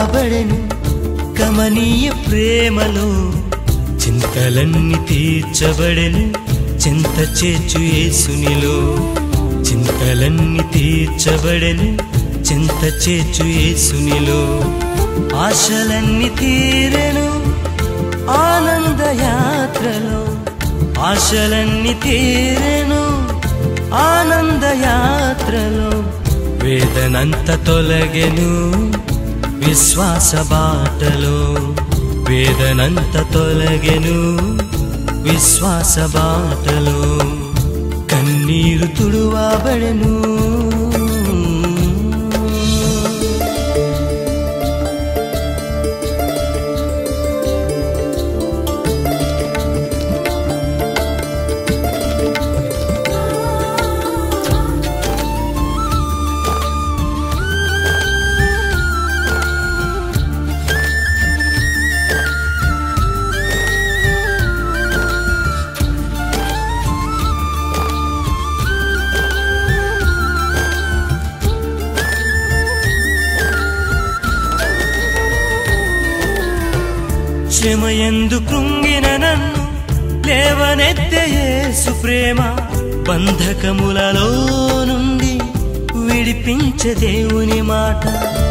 తుడువాబడెను కమనీయ ప్రేమలో చింతలన్నీ తీర్చబడెను చింత చేచు యేసునిలో చింతలన్నీ తీర్చబడెను చింత చేచు యేసునిలో ఆశలన్నీ తీరెను ఆనంద యాత్రలో ఆశలన్నీ తీరెను ఆనంద యాత్రలో వేదనంత తొలగెను విశ్వాస బాటలో వేదనంత తొలగెను విశ్వాస బాటలో కన్నీరు తుడువాబడెను శ్రమయందు కృంగిన నన్ను లేవనెత్తే యేసు ప్రేమ బంధకములలో నుండి విడిపించే దేవుని మాట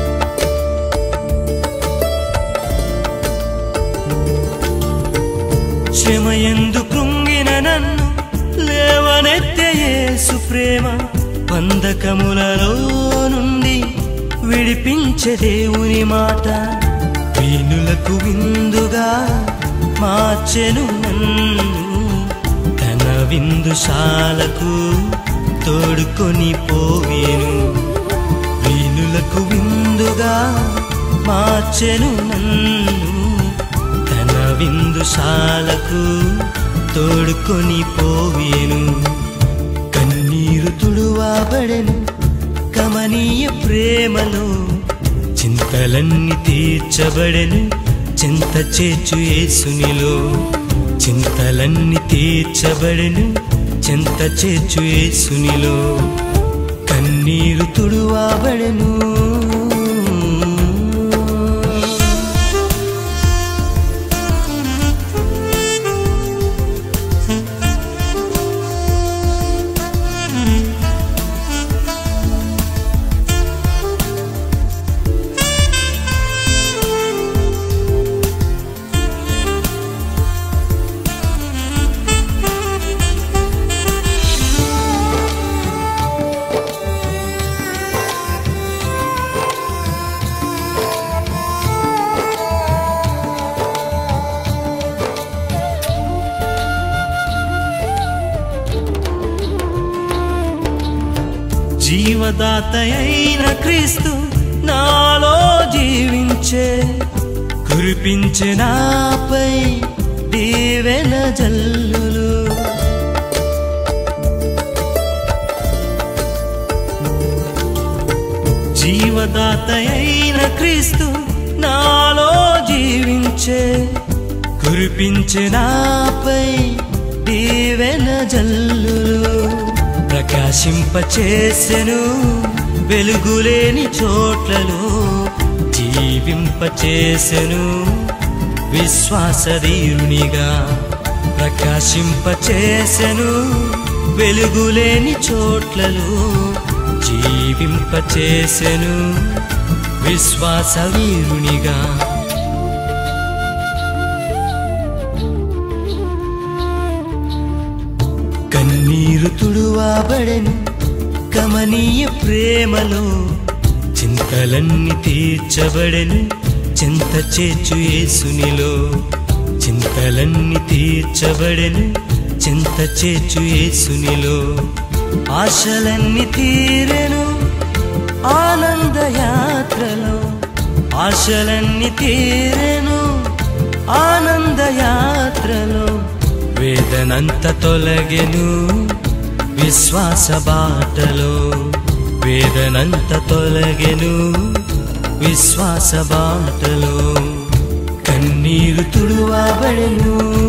శ్రమయందు కృంగిన నన్ను లేవనెత్తే యేసు ప్రేమ బంధకములలో నుండి విడిపించే దేవుని మాట వీణులకు విందుగా మార్చెను నన్ను తన విందుశాలకు తోడుకొని పోవేను వీణులకు విందుగా మార్చెను నన్ను తన విందుశాలకు తోడుకొని పోవేను కన్నీరు తుడువాబడెను కమనీయ ప్రేమలో చింతలన్నీ తీర్చబడెను చింత చేచు యేసునిలో చింతలన్నీ తీర్చబడెను చింత చేచు యేసునిలో కన్నీరు తుడువాబడెను జీవదాత అయిన క్రీస్తు నాలో జీవించే కురిపించే నాపై దీవెన జల్లులు జీవదాత అయిన క్రీస్తు నాలో జీవించే కురిపించే నాపై దీవెన జల్లులు ప్రకాశింపచేసెను వెలుగులేని చోట్లలో జీవింపచేసెను విశ్వాసధీరునిగా ప్రకాశింపచేసెను వెలుగులేని చోట్లలో జీవింపచేసెను విశ్వాసవీరునిగా కన్నీరు తుడువాబడెను కమనీయ ప్రేమలో చింతలన్నీ తీర్చబడెను చింత చేచు యేసునిలో చింతలన్నీ తీర్చబడెను చింత చేచు యేసునిలో ఆశలన్నీ తీరెను ఆనంద యాత్రలో ఆశలన్నీ తీరెను ఆనంద యాత్రలో వేదనంత తొలగెను విశ్వాస బాటలో వేదనంత తొలగెను విశ్వాస బాటలో కన్నీరు తుడువాబడెను